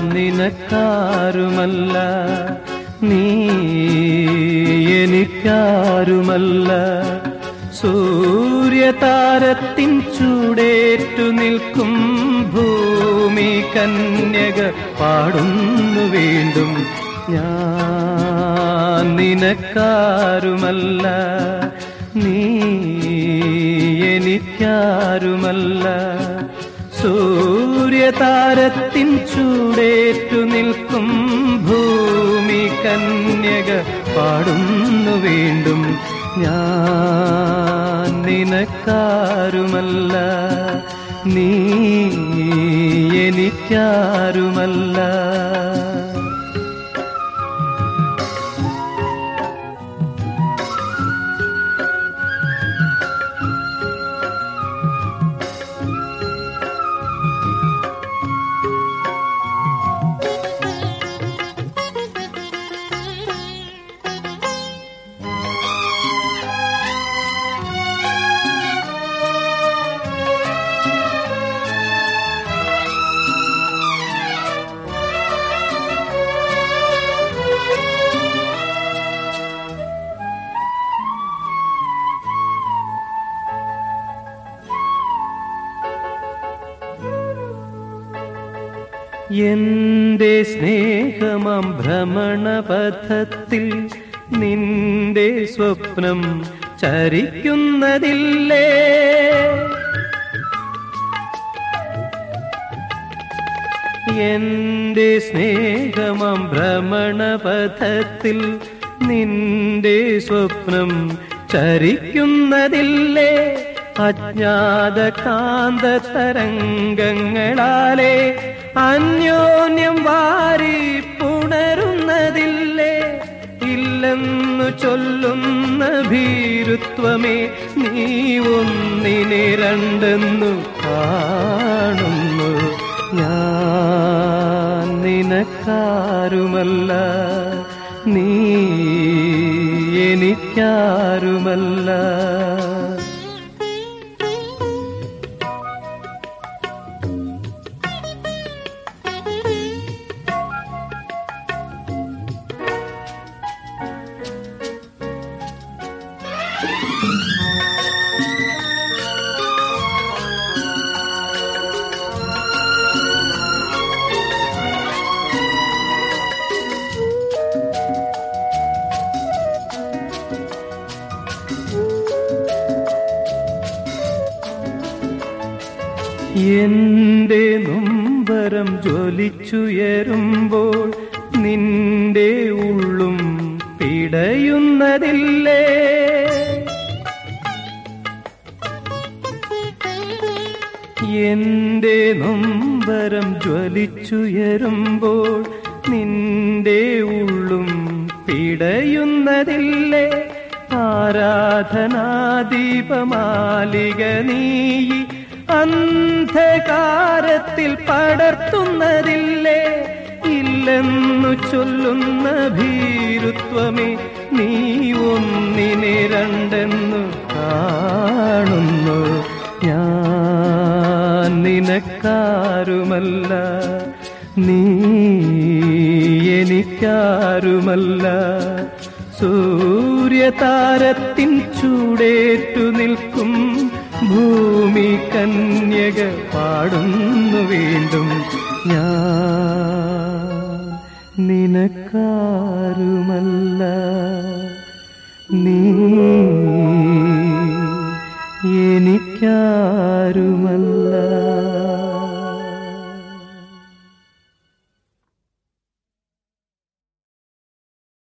നിനക്കാരുമല്ല നീ എനിക്കാരുമല്ല സൂര്യതാരത്തിൻ ചൂടേറ്റു നിൽക്കും ഭൂമി കന്യക പാടുന്നു വീണ്ടും ഞാൻ നിനക്കാരുമല്ല നീ എനിക്കാരുമല്ല സൂര്യതാരത്തിൻ ചൂടേറ്റു നിൽക്കും ഭൂമി കന്യക പാടുന്നു വീണ്ടും ഞാൻ നിനക്കാരുമല്ല നീ എനിക്കാരുമല്ല എന്റെ സ്നേഹമാം ഭ്രമണപഥത്തിൽ നിന്റെ സ്വപ്നം ചരിക്കുന്നതില്ലേ എന്റെ സ്നേഹമാം ഭ്രമണപഥത്തിൽ നിന്റെ സ്വപ്നം ചരിക്കുന്നതില്ലേ അജ്ഞാത കാന്ത തരംഗങ്ങളാലെ അന്യോന്യം വാരി പുണരുന്നതില്ലേ ഇല്ലെന്നു ചൊല്ലുന്ന ഭീരുത്വമേ നീ ഒന്നിനെ രണ്ടെന്നു കാണുന്നു ഞാൻ നിനക്കാരുമല്ല നീ എനിക്കാരുമല്ല എന്റെ നൊമ്പരം ജ്വലിച്ചുയരുമ്പോൾ നിന്റെ ഉള്ളും പിടയുന്നതില്ലേ എന്റെ നൊമ്പരം ജ്വലിച്ചുയരുമ്പോൾ നിന്റെ ഉള്ളും പിടയുന്നതില്ലേ ആരാധനാദീപമാലിക നീ അന്ധകാരത്തിൽ പടർത്തുന്നതില്ലേ ഇല്ലെന്നു ചൊല്ലുന്ന ഭീരുത്വമേ നീ ഒന്നിനെ രണ്ടെന്നു കാണുന്നു ഞാൻ നിനക്കാരുമല്ല നീ എനിക്കാരുമല്ല സൂര്യതാരത്തിൻ ചൂടേറ്റു നിൽക്കും ഭൂമി കന്യക പാടുന്നു വീണ്ടും ഞാൻ നിനക്കാരുമല്ല നീ എനിക്കാ